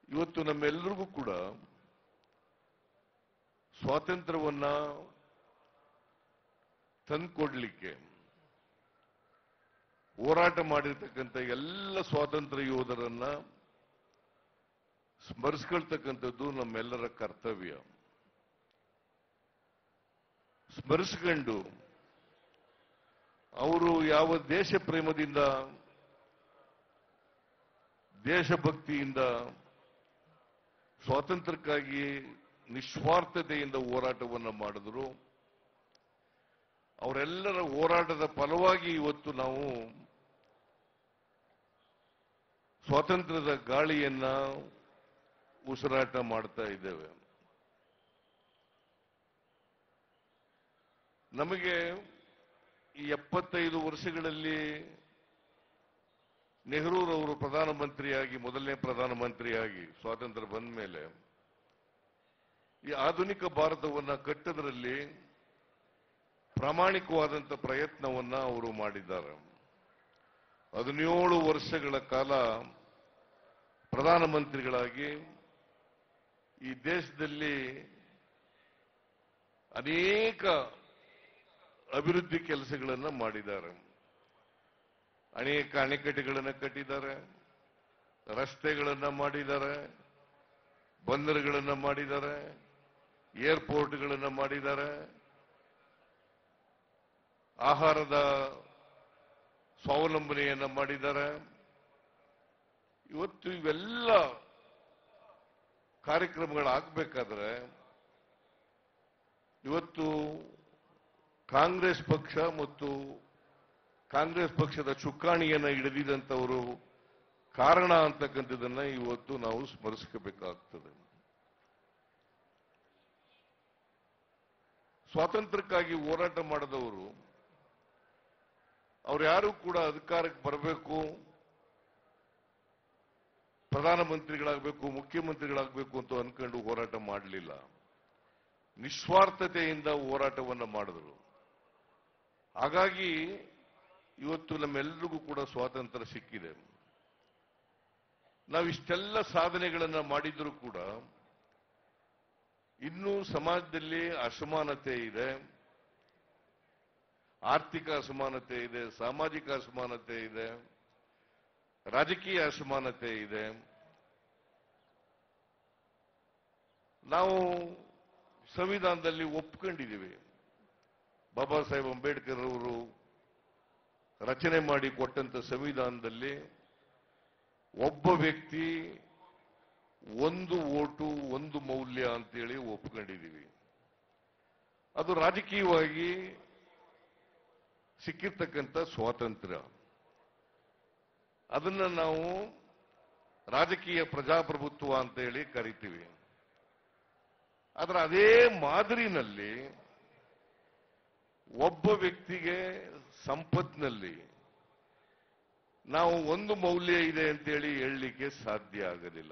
ಇವತ್ತು ನಮ್ಮೆಲ್ಲರಿಗೂ ಕೂಡ ಸ್ವಾತಂತ್ರ್ಯವನ್ನ ತಂದುಕೊಡ್ಲಿಕ್ಕೆ ಹೋರಾಟ ಮಾಡಿರ್ತಕ್ಕಂಥ ಎಲ್ಲ ಸ್ವಾತಂತ್ರ್ಯ ಯೋಧರನ್ನ ಸ್ಮರಿಸ್ಕೊಳ್ತಕ್ಕಂಥದ್ದು ನಮ್ಮೆಲ್ಲರ ಕರ್ತವ್ಯ ಸ್ಮರಿಸ್ಕೊಂಡು ಅವರು ಯಾವ ದೇಶ ಪ್ರೇಮದಿಂದ ದೇಶಭಕ್ತಿಯಿಂದ ಸ್ವಾತಂತ್ರ್ಯಕ್ಕಾಗಿ ನಿಸ್ವಾರ್ಥತೆಯಿಂದ ಹೋರಾಟವನ್ನು ಮಾಡಿದ್ರು ಅವರೆಲ್ಲರ ಹೋರಾಟದ ಫಲವಾಗಿ ಇವತ್ತು ನಾವು ಸ್ವಾತಂತ್ರ್ಯದ ಗಾಳಿಯನ್ನ ಉಸಿರಾಟ ಮಾಡ್ತಾ ಇದ್ದೇವೆ ನಮಗೆ ಈ ಎಪ್ಪತ್ತೈದು ವರ್ಷಗಳಲ್ಲಿ ನೆಹರೂರವರು ಪ್ರಧಾನಮಂತ್ರಿಯಾಗಿ ಮೊದಲನೇ ಪ್ರಧಾನಮಂತ್ರಿಯಾಗಿ ಸ್ವಾತಂತ್ರ್ಯ ಬಂದ ಮೇಲೆ ಈ ಆಧುನಿಕ ಭಾರತವನ್ನ ಕಟ್ಟೋದ್ರಲ್ಲಿ ಪ್ರಾಮಾಣಿಕವಾದಂಥ ಪ್ರಯತ್ನವನ್ನ ಅವರು ಮಾಡಿದ್ದಾರೆ ಹದಿನೇಳು ವರ್ಷಗಳ ಕಾಲ ಪ್ರಧಾನಮಂತ್ರಿಗಳಾಗಿ ಈ ದೇಶದಲ್ಲಿ ಅನೇಕ ಅಭಿವೃದ್ಧಿ ಕೆಲಸಗಳನ್ನು ಮಾಡಿದ್ದಾರೆ ಅನೇಕ ಅಣೆಕಟ್ಟೆಗಳನ್ನು ಕಟ್ಟಿದ್ದಾರೆ ರಸ್ತೆಗಳನ್ನ ಮಾಡಿದ್ದಾರೆ ಬಂದರುಗಳನ್ನ ಮಾಡಿದ್ದಾರೆ ಏರ್ಪೋರ್ಟ್ಗಳನ್ನ ಮಾಡಿದ್ದಾರೆ ಆಹಾರದ ಸ್ವಾವಲಂಬನೆಯನ್ನ ಮಾಡಿದ್ದಾರೆ ಇವತ್ತು ಇವೆಲ್ಲ ಕಾರ್ಯಕ್ರಮಗಳಾಗಬೇಕಾದ್ರೆ ಇವತ್ತು ಕಾಂಗ್ರೆಸ್ ಪಕ್ಷ ಮತ್ತು ಕಾಂಗ್ರೆಸ್ ಪಕ್ಷದ ಚುಕ್ಕಾಣಿಯನ್ನ ಹಿಡಿದಿದಂತವರು ಕಾರಣ ಅಂತಕ್ಕಂಥದ್ದನ್ನ ಇವತ್ತು ನಾವು ಸ್ಮರಿಸ್ಕೋಬೇಕಾಗ್ತದೆ ಸ್ವಾತಂತ್ರ್ಯಕ್ಕಾಗಿ ಹೋರಾಟ ಮಾಡಿದವರು ಅವ್ರು ಯಾರು ಕೂಡ ಅಧಿಕಾರಕ್ಕೆ ಬರಬೇಕು ಪ್ರಧಾನಮಂತ್ರಿಗಳಾಗಬೇಕು ಮುಖ್ಯಮಂತ್ರಿಗಳಾಗಬೇಕು ಅಂತ ಅನ್ಕೊಂಡು ಹೋರಾಟ ಮಾಡಲಿಲ್ಲ ನಿಸ್ವಾರ್ಥತೆಯಿಂದ ಹೋರಾಟವನ್ನ ಮಾಡಿದ್ರು ಹಾಗಾಗಿ ಇವತ್ತು ನಮ್ಮೆಲ್ಲರಿಗೂ ಕೂಡ ಸ್ವಾತಂತ್ರ್ಯ ಸಿಕ್ಕಿದೆ ನಾವಿಷ್ಟೆಲ್ಲ ಸಾಧನೆಗಳನ್ನ ಮಾಡಿದ್ರು ಕೂಡ ಇನ್ನೂ ಸಮಾಜದಲ್ಲಿ ಅಸಮಾನತೆ ಇದೆ ಆರ್ಥಿಕ ಅಸಮಾನತೆ ಇದೆ ಸಾಮಾಜಿಕ ಅಸಮಾನತೆ ಇದೆ ರಾಜಕೀಯ ಅಸಮಾನತೆ ಇದೆ ನಾವು ಸಂವಿಧಾನದಲ್ಲಿ ಒಪ್ಕೊಂಡಿದ್ದೀವಿ ಬಾಬಾ ಸಾಹೇಬ್ ಅಂಬೇಡ್ಕರ್ ಅವರು ರಚನೆ ಮಾಡಿ ಕೊಟ್ಟಂತ ಸಂವಿಧಾನದಲ್ಲಿ ಒಬ್ಬ ವ್ಯಕ್ತಿ ಒಂದು ಓಟು ಒಂದು ಮೌಲ್ಯ ಅಂತೇಳಿ ಒಪ್ಕೊಂಡಿದ್ದೀವಿ ಅದು ರಾಜಕೀಯವಾಗಿ ಸಿಕ್ಕಿರ್ತಕ್ಕಂಥ ಸ್ವಾತಂತ್ರ್ಯ ಅದನ್ನ ನಾವು ರಾಜಕೀಯ ಪ್ರಜಾಪ್ರಭುತ್ವ ಅಂತ ಹೇಳಿ ಕರಿತೀವಿ ಆದ್ರೆ ಅದೇ ಮಾದರಿನಲ್ಲಿ ಒಬ್ಬ ವ್ಯಕ್ತಿಗೆ ಸಂಪತ್ನಲ್ಲಿ ನಾವು ಒಂದು ಮೌಲ್ಯ ಇದೆ ಅಂತೇಳಿ ಹೇಳಲಿಕ್ಕೆ ಸಾಧ್ಯ ಆಗೋದಿಲ್ಲ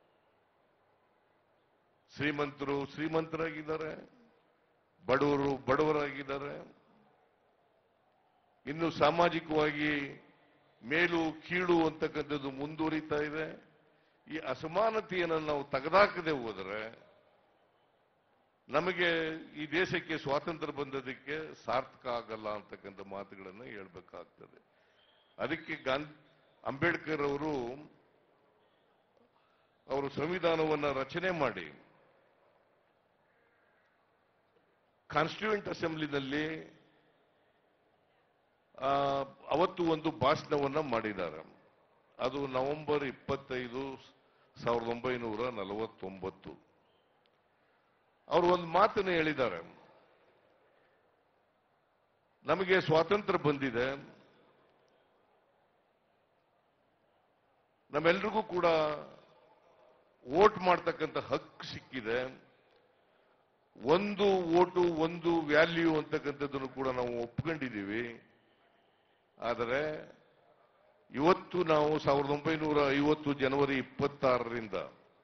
ಶ್ರೀಮಂತರು ಶ್ರೀಮಂತರಾಗಿದ್ದಾರೆ ಬಡವರು ಬಡವರಾಗಿದ್ದಾರೆ ಇನ್ನು ಸಾಮಾಜಿಕವಾಗಿ ಮೇಲು ಕೀಳು ಅಂತಕ್ಕಂಥದ್ದು ಮುಂದುವರಿತಾ ಇದೆ ಈ ಅಸಮಾನತೆಯನ್ನು ನಾವು ತೆಗೆದಾಕದೆ ಹೋದರೆ ನಮಗೆ ಈ ದೇಶಕ್ಕೆ ಸ್ವಾತಂತ್ರ್ಯ ಬಂದದಕ್ಕೆ ಸಾರ್ಥಕ ಆಗಲ್ಲ ಅಂತಕ್ಕಂಥ ಮಾತುಗಳನ್ನು ಹೇಳ್ಬೇಕಾಗ್ತದೆ ಅದಕ್ಕೆ ಗಾಂಧಿ ಅಂಬೇಡ್ಕರ್ ಅವರು ಅವರು ಸಂವಿಧಾನವನ್ನ ರಚನೆ ಮಾಡಿ ಕಾನ್ಸ್ಟಿಟ್ಯೂಂಟ್ ಅಸೆಂಬ್ಲಿನಲ್ಲಿ ಆ, ಅವತ್ತು ಒಂದು ಭಾಷಣವನ್ನ ಮಾಡಿದ್ದಾರೆ ಅದು ನವೆಂಬರ್ ಇಪ್ಪತ್ತೈದು ಸಾವಿರದ ಒಂಬೈನೂರ ನಲವತ್ತೊಂಬತ್ತು ಅವರು ಒಂದು ಮಾತನ್ನು ಹೇಳಿದ್ದಾರೆ ನಮಗೆ ಸ್ವಾತಂತ್ರ್ಯ ಬಂದಿದೆ ನಮ್ಮೆಲ್ರಿಗೂ ಕೂಡ ವೋಟ್ ಮಾಡ್ತಕ್ಕಂಥ ಹಕ್ಕು ಸಿಕ್ಕಿದೆ ಒಂದು ಓಟು ಒಂದು ವ್ಯಾಲ್ಯೂ ಅಂತಕ್ಕಂಥದ್ದನ್ನು ಕೂಡ ನಾವು ಒಪ್ಕೊಂಡಿದ್ದೀವಿ ಆದರೆ ಇವತ್ತು ನಾವು ಸಾವಿರದ ಒಂಬೈನೂರ ಐವತ್ತು ಜನವರಿ ಇಪ್ಪತ್ತಾರರಿಂದ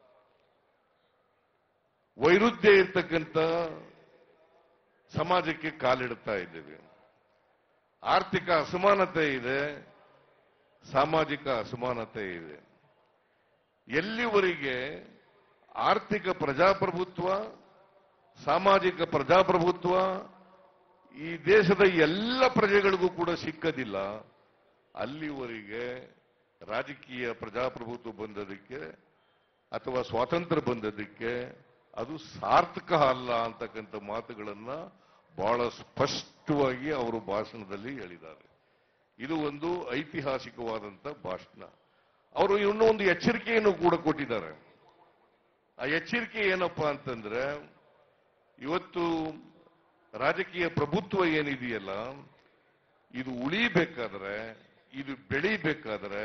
ವೈರುಧ್ಯ ಇರ್ತಕ್ಕಂಥ ಸಮಾಜಕ್ಕೆ ಕಾಲಿಡ್ತಾ ಇದ್ದೇವೆ ಆರ್ಥಿಕ ಅಸಮಾನತೆ ಇದೆ ಸಾಮಾಜಿಕ ಅಸಮಾನತೆ ಇದೆ ಎಲ್ಲಿವರೆಗೆ ಆರ್ಥಿಕ ಪ್ರಜಾಪ್ರಭುತ್ವ ಸಾಮಾಜಿಕ ಪ್ರಜಾಪ್ರಭುತ್ವ ಈ ದೇಶದ ಎಲ್ಲ ಪ್ರಜೆಗಳಿಗೂ ಕೂಡ ಸಿಕ್ಕದಿಲ್ಲ ಅಲ್ಲಿವರೆಗೆ ರಾಜಕೀಯ ಪ್ರಜಾಪ್ರಭುತ್ವ ಬಂದದಕ್ಕೆ ಅಥವಾ ಸ್ವಾತಂತ್ರ್ಯ ಬಂದದಕ್ಕೆ ಅದು ಸಾರ್ಥಕ ಅಲ್ಲ ಅಂತಕ್ಕಂಥ ಮಾತುಗಳನ್ನ ಬಹಳ ಸ್ಪಷ್ಟವಾಗಿ ಅವರು ಭಾಷಣದಲ್ಲಿ ಹೇಳಿದ್ದಾರೆ ಇದು ಒಂದು ಐತಿಹಾಸಿಕವಾದಂತ ಭಾಷಣ ಅವರು ಇನ್ನೂ ಒಂದು ಎಚ್ಚರಿಕೆಯನ್ನು ಕೂಡ ಕೊಟ್ಟಿದ್ದಾರೆ ಆ ಎಚ್ಚರಿಕೆ ಏನಪ್ಪಾ ಅಂತಂದ್ರೆ ಇವತ್ತು ರಾಜಕೀಯ ಪ್ರಭುತ್ವ ಏನಿದೆಯಲ್ಲ ಇದು ಉಳಿಬೇಕಾದ್ರೆ ಇದು ಬೆಳಿಬೇಕಾದ್ರೆ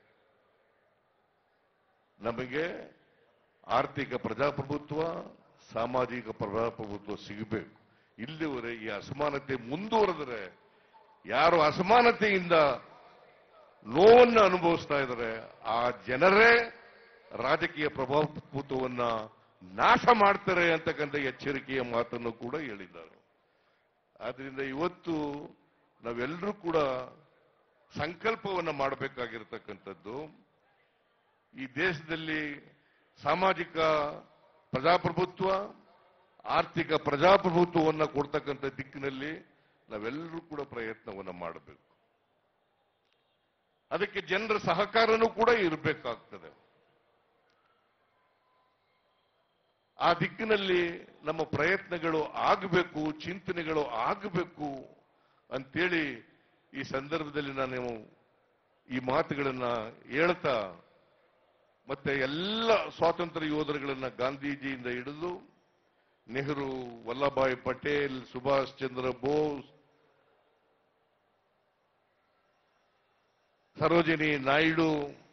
ನಮಗೆ ಆರ್ಥಿಕ ಪ್ರಜಾಪ್ರಭುತ್ವ ಸಾಮಾಜಿಕ ಪ್ರಜಾಪ್ರಭುತ್ವ ಸಿಗಬೇಕು ಇಲ್ಲಿವರೆಗೆ ಈ ಅಸಮಾನತೆ ಮುಂದುವರೆದರೆ ಯಾರು ಅಸಮಾನತೆಯಿಂದ ನೋವನ್ನು ಅನುಭವಿಸ್ತಾ ಇದ್ದಾರೆ ಆ ಜನರೇ ರಾಜಕೀಯ ಪ್ರಭಾವತ್ವವನ್ನ ನಾಶ ಮಾಡ್ತಾರೆ ಅಂತಕ್ಕಂಥ ಎಚ್ಚರಿಕೆಯ ಮಾತನ್ನು ಕೂಡ ಹೇಳಿದ್ದಾರೆ ಆದ್ರಿಂದ ಇವತ್ತು ನಾವೆಲ್ಲರೂ ಕೂಡ ಸಂಕಲ್ಪವನ್ನ ಮಾಡಬೇಕಾಗಿರ್ತಕ್ಕಂಥದ್ದು ಈ ದೇಶದಲ್ಲಿ ಸಾಮಾಜಿಕ ಪ್ರಜಾಪ್ರಭುತ್ವ ಆರ್ಥಿಕ ಪ್ರಜಾಪ್ರಭುತ್ವವನ್ನು ಕೊಡ್ತಕ್ಕಂಥ ದಿಕ್ಕಿನಲ್ಲಿ ನಾವೆಲ್ಲರೂ ಕೂಡ ಪ್ರಯತ್ನವನ್ನ ಮಾಡಬೇಕು ಅದಕ್ಕೆ ಜನರ ಸಹಕಾರನೂ ಕೂಡ ಇರಬೇಕಾಗ್ತದೆ ಆ ದಿಕ್ಕಿನಲ್ಲಿ ನಮ್ಮ ಪ್ರಯತ್ನಗಳು ಆಗಬೇಕು ಚಿಂತನೆಗಳು ಆಗಬೇಕು ಅಂತೇಳಿ ಈ ಸಂದರ್ಭದಲ್ಲಿ ನಾನು ಈ ಮಾತುಗಳನ್ನ ಹೇಳ್ತಾ ಮತ್ತೆ ಎಲ್ಲ ಸ್ವಾತಂತ್ರ್ಯ ಯೋಧರುಗಳನ್ನ ಗಾಂಧೀಜಿಯಿಂದ ಹಿಡಿದು ನೆಹರು ವಲ್ಲಭಾಯ್ ಪಟೇಲ್ ಸುಭಾಷ್ ಚಂದ್ರ ಬೋಸ್ ಸರೋಜಿನಿ ನಾಯ್ಡು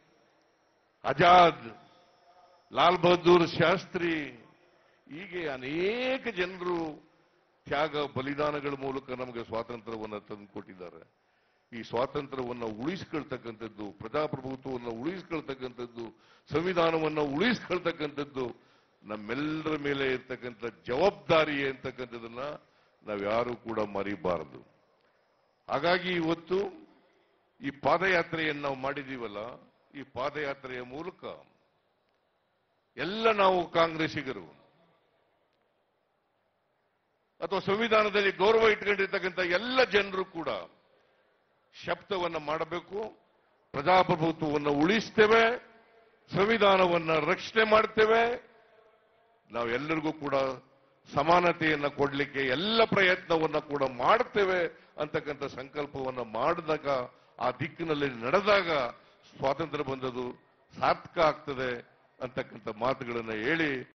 ಆಜಾದ್ ಲಾಲ್ ಬಹದ್ದೂರ್ ಶಾಸ್ತ್ರಿ ಹೀಗೆ ಅನೇಕ ಜನರು ತ್ಯಾಗ ಬಲಿದಾನಗಳ ಮೂಲಕ ನಮಗೆ ಸ್ವಾತಂತ್ರ್ಯವನ್ನು ತಂದುಕೊಟ್ಟಿದ್ದಾರೆ ಈ ಸ್ವಾತಂತ್ರ್ಯವನ್ನು ಉಳಿಸ್ಕೊಳ್ತಕ್ಕಂಥದ್ದು ಪ್ರಜಾಪ್ರಭುತ್ವವನ್ನು ಉಳಿಸ್ಕೊಳ್ತಕ್ಕಂಥದ್ದು ಸಂವಿಧಾನವನ್ನು ಉಳಿಸ್ಕೊಳ್ತಕ್ಕಂಥದ್ದು ನಮ್ಮೆಲ್ಲರ ಮೇಲೆ ಇರ್ತಕ್ಕಂಥ ಜವಾಬ್ದಾರಿ ಅಂತಕ್ಕಂಥದ್ದನ್ನ ನಾವ್ಯಾರು ಕೂಡ ಮರಿಬಾರದು ಹಾಗಾಗಿ ಇವತ್ತು ಈ ಪಾದಯಾತ್ರೆಯನ್ನು ನಾವು ಮಾಡಿದೀವಲ್ಲ ಈ ಪಾದಯಾತ್ರೆಯ ಮೂಲಕ ಎಲ್ಲ ನಾವು ಕಾಂಗ್ರೆಸ್ಸಿಗರು ಅಥವಾ ಸಂವಿಧಾನದಲ್ಲಿ ಗೌರವ ಇಟ್ಕೊಂಡಿರ್ತಕ್ಕಂಥ ಎಲ್ಲ ಜನರು ಕೂಡ ಶಬ್ದವನ್ನ ಮಾಡಬೇಕು ಪ್ರಜಾಪ್ರಭುತ್ವವನ್ನು ಉಳಿಸ್ತೇವೆ ಸಂವಿಧಾನವನ್ನ ರಕ್ಷಣೆ ಮಾಡ್ತೇವೆ ನಾವೆಲ್ಲರಿಗೂ ಕೂಡ ಸಮಾನತೆಯನ್ನ ಕೊಡ್ಲಿಕ್ಕೆ ಎಲ್ಲ ಪ್ರಯತ್ನವನ್ನ ಕೂಡ ಮಾಡ್ತೇವೆ ಅಂತಕ್ಕಂಥ ಸಂಕಲ್ಪವನ್ನ ಮಾಡಿದಾಗ ಆ ದಿಕ್ಕಿನಲ್ಲಿ ನಡೆದಾಗ ಸ್ವಾತಂತ್ರ್ಯ ಬಂದದು ಸಾರ್ಥಕ ಆಗ್ತದೆ ಅಂತಕ್ಕಂಥ ಮಾತುಗಳನ್ನ ಹೇಳಿ